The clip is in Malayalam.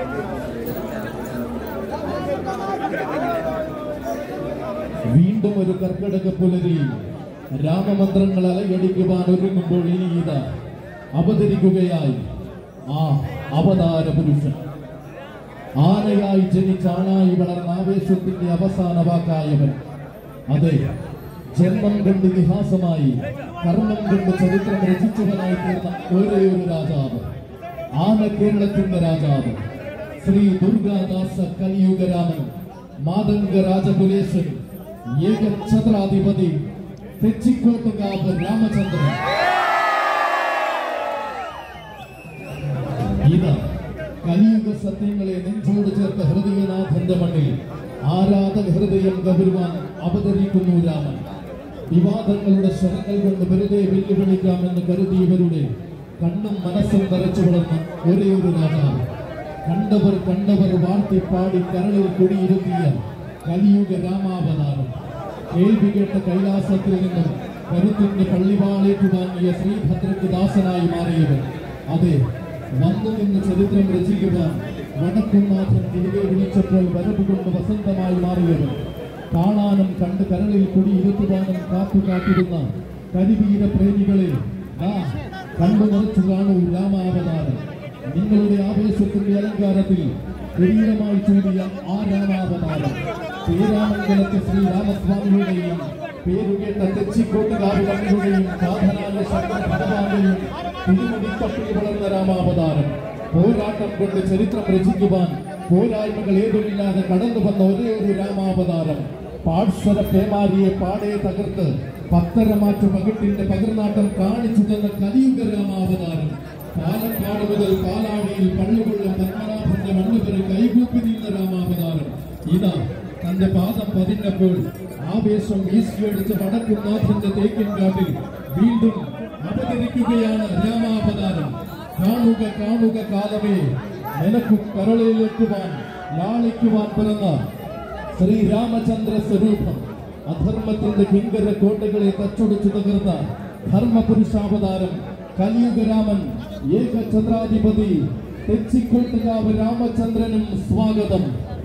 വീണ്ടും ഒരു കർക്കിടക പുലരി രാമമന്ത്രങ്ങൾ അലയടിക്കുവാൻ ഒരുങ്ങുമ്പോൾ ഇനി ഇതാ അവതരിക്കുകയായി ആ അവതാര പുരുഷൻ ആനയായി ജനിച്ച ആണായി വളർന്ന ആവേശത്തിന്റെ അവസാന വാക്കായവൻ അതെ ജന്മം കൊണ്ട് ഇതിഹാസമായി കർമ്മം കൊണ്ട് ചരിത്രം രചിച്ചവനായി തീർന്ന ഒരേ ഒരു രാജാവ് ആന കേരളത്തിന്റെ രാജാവ് ശ്രീ ദുർഗാദാസ കലിയുഗരാമൻ മാതംഗ രാജകുലേശൻ ഏകഛത്രാധിപതി തെച്ചിക്കോട്ടുകാവ് രാമചന്ദ്രൻ ഇതാ കലിയുഗ സത്യങ്ങളെ നെഞ്ചോട് ചേർത്ത ഹൃദയനാഥന്റെ മണ്ണിൽ ആരാധക ഹൃദയം ഗൗരവാൻ അവതരിക്കുന്നു രാമൻ വിവാദങ്ങളുടെ ശരങ്ങൾ കൊണ്ട് വെറുതെ വെല്ലുവിളിക്കാമെന്ന് കരുതിയവരുടെ കണ്ണും മനസ്സും നിറച്ചു വളർന്ന ഒരേ ഒരു രാജാവ് കണ്ടവർ കണ്ടവർ വാഴ്ത്തിപ്പാടി കരളിൽ കുടിയിരുത്തിയ കലിയുഗ രാമാവതാരം കേൾവി കേട്ട കൈലാസത്തിൽ നിന്നും കരുത്തിന്റെ പള്ളിവാളേറ്റു വാങ്ങിയ ശ്രീഭദ്രക്ക് ദാസനായി മാറിയവൻ അതെ വന്നു നിന്ന് ചരിത്രം രചിക്കുവാൻ വടക്കുംനാഥൻ തിരികെ വിളിച്ചപ്പോൾ വരവുകൊണ്ട് വസന്തമായി മാറിയവൻ കാണാനും കണ്ട് കരളിൽ കുടിയിരുത്തുവാനും കാത്തു കാത്തിരുന്ന കരിവീര പ്രേമികളെ ദാ കണ്ടു നിറച്ചു കാണൂ രാമാവതാരം നിങ്ങളുടെ ആവേശത്തിന്റെ അലങ്കാരത്തിൽ ശരീരമായി ചൂടിയ ആ രാമാവതാരം ശ്രീരാമംഗലത്തെ ശ്രീരാമസ്വാമിയുടെയും പേരുകേട്ട തെച്ചിക്കോട്ടുകാവിലമ്മയുടെയും സാധനായ ശങ്കര ഭഗവാന്റെയും തിരുമുടിക്കപ്പിൽ വളർന്ന രാമാവതാരം പോരാട്ടം കൊണ്ട് ചരിത്രം രചിക്കുവാൻ പോരായ്മകൾ ഏതുമില്ലാതെ കടന്നു വന്ന ഒരേ ഒരു രാമാവതാരം പാഴ്ശ്വര പേമാരിയെ പാടെ തകർത്ത് പത്തരമാറ്റ മകിട്ടിന്റെ പകർനാട്ടം കാണിച്ചു തന്ന കലിയുഗ രാമാവതാരം പാലക്കാട് മുതൽ പാലാടിയിൽ പള്ളുകൊള്ള പത്മനാഭന്റെ മണ്ണുപെറി കൈകൂപ്പി നിന്ന രാമാവതാരം ഇതാ തന്റെ പാദം പതിഞ്ഞപ്പോൾ ആവേശം വീശിയടിച്ച വടക്കുന്നാഥന്റെ തേക്കിൻകാട്ടിൽ വീണ്ടും അവതരിക്കുകയാണ് രാമാവതാരം കാണുക കാണുക കാലമേ നിനക്കു കരളിലെത്തുവാൻ ലാളിക്കുവാൻ പിറന്ന ശ്രീരാമചന്ദ്ര സ്വരൂപം അധർമ്മത്തിന്റെ കിങ്കര കോട്ടകളെ തച്ചൊടിച്ചു തകർത്ത ധർമ്മപുരുഷാവതാരം കലിയുഗരാമൻ ഏകചന്ദ്രാധിപതി തെച്ചിക്കോട്ടുകാവ് രാമചന്ദ്രനും സ്വാഗതം